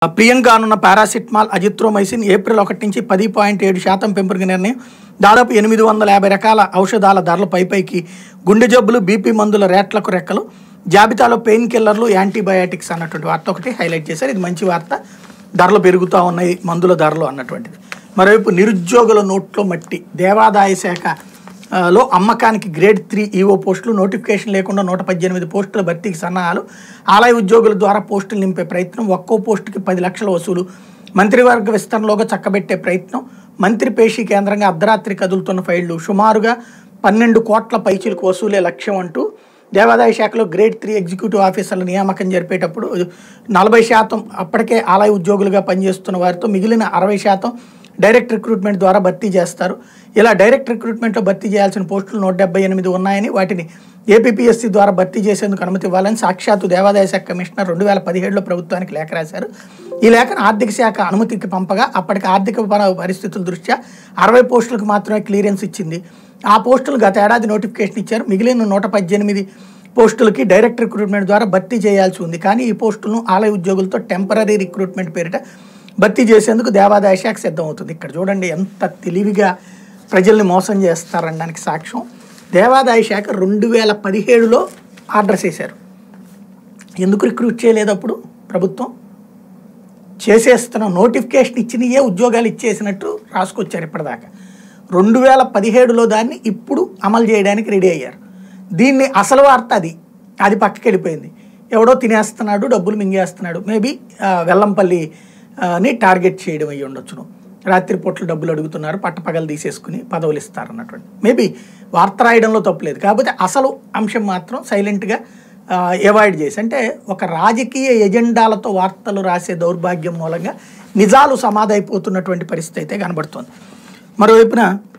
ప్రియంగానున్న paracetamol azithromycin April ఒకటి నుంచి పది పాయింట్ ఏడు శాతం పెంపుకు నిర్ణయం దాదాపు ఎనిమిది వందల యాభై రకాల ఔషధాల ధరలు పైపైకి గుండె జబ్బులు బీపీ మందుల రేట్లకు రెక్కలు జాబితాలో పెయిన్ కిల్లర్లు యాంటీబయాటిక్స్ అన్నటువంటి వార్త ఒకటి హైలైట్ చేశారు ఇది మంచి వార్త ధరలు పెరుగుతూ ఉన్నాయి మందుల ధరలు అన్నటువంటిది మరోవైపు నిరుద్యోగుల నోట్లో మట్టి దేవాదాయ శాఖ ఆ, లో అమ్మకానికి గ్రేడ్ త్రీ ఈఓ పోస్టులు నోటిఫికేషన్ లేకుండా నూట పద్దెనిమిది పోస్టుల భర్తీకి సన్నాహాలు ఆలయ ఉద్యోగుల ద్వారా పోస్టులు నింపే ప్రయత్నం ఒక్కో పోస్టుకి పది లక్షల వసూలు మంత్రివర్గ విస్తరణలోగా చక్కబెట్టే ప్రయత్నం మంత్రి పేషీ కేంద్రంగా అర్ధరాత్రి కదులుతున్న ఫైళ్లు సుమారుగా పన్నెండు కోట్ల పైచీలకు వసూలే లక్ష్యం అంటూ దేవాదాయ శాఖలో గ్రేడ్ త్రీ ఎగ్జిక్యూటివ్ ఆఫీసర్ల నియామకం జరిపేటప్పుడు నలభై శాతం అప్పటికే ఆలయ ఉద్యోగులుగా పనిచేస్తున్న వారితో మిగిలిన అరవై శాతం డైరెక్ట్ రిక్రూట్మెంట్ ద్వారా భర్తీ చేస్తారు ఇలా డైరెక్ట్ రిక్రూట్మెంట్లో భర్తీ చేయాల్సిన పోస్టులు నూట డెబ్బై ఎనిమిది ఉన్నాయని వాటిని ఏపీపీఎస్సీ ద్వారా భర్తీ చేసేందుకు అనుమతి ఇవ్వాలని సాక్షాత్తు దేవాదాయ శాఖ కమిషనర్ రెండు వేల పదిహేడులో ప్రభుత్వానికి లేఖ రాశారు ఈ లేఖను ఆర్థిక శాఖ అనుమతికి పంపగా అప్పటికి ఆర్థిక పర- పరిస్థితుల దృష్ట్యా అరవై పోస్టులకు మాత్రమే క్లియరెన్స్ ఇచ్చింది ఆ పోస్టులు గత ఏడాది నోటిఫికేషన్ ఇచ్చారు మిగిలిన నూట పద్దెనిమిది పోస్టులకి డైరెక్ట్ రిక్రూట్మెంట్ ద్వారా భర్తీ చేయాల్సి ఉంది కానీ ఈ పోస్టులను ఆలయ ఉద్యోగులతో టెంపరీ రిక్రూట్మెంట్ పేరిట భర్తీ చేసేందుకు దేవాదాయ శాఖ సిద్ధమవుతుంది ఇక్కడ చూడండి ఎంత తెలివిగా ప్రజల్ని మోసం చేస్తారనడానికి సాక్ష్యం దేవాదాయ శాఖ రెండు వేల పదిహేడులో ఆర్డర్స్ వేశారు ఎందుకు రిక్రూట్ చేయలేదు అప్పుడు ప్రభుత్వం చేసేస్తున్నాం నోటిఫికేషన్ ఇచ్చిన ఏ ఉద్యోగాలు ఇచ్చేసినట్టు రాసుకొచ్చారు ఇప్పటిదాకా రెండు వేల పదిహేడులో దాన్ని ఇప్పుడు అమలు చేయడానికి రెడీ అయ్యారు దీన్ని అసలు వార్త అది అది పక్కకి వెళ్ళిపోయింది ఎవడో తినేస్తున్నాడు డబ్బులు మింగేస్తున్నాడు మేబీ వెల్లంపల్లి ఆ, ని టార్గెట్ చేయడం అయ్యి ఉండొచ్చును రాత్రిపూట్ల డబ్బులు అడుగుతున్నారు పట్టపగలు తీసేసుకుని పదవులు ఇస్తారు అన్నటువంటి మేబీ వార్త రాయడంలో తప్పులేదు కాకపోతే అసలు అంశం మాత్రం సైలెంట్గా అవాయిడ్ చేసి అంటే ఒక రాజకీయ ఎజెండాలతో వార్తలు రాసే దౌర్భాగ్యం మూలంగా నిజాలు సమాధైపోతున్నటువంటి పరిస్థితి అయితే కనబడుతోంది మరోవైపున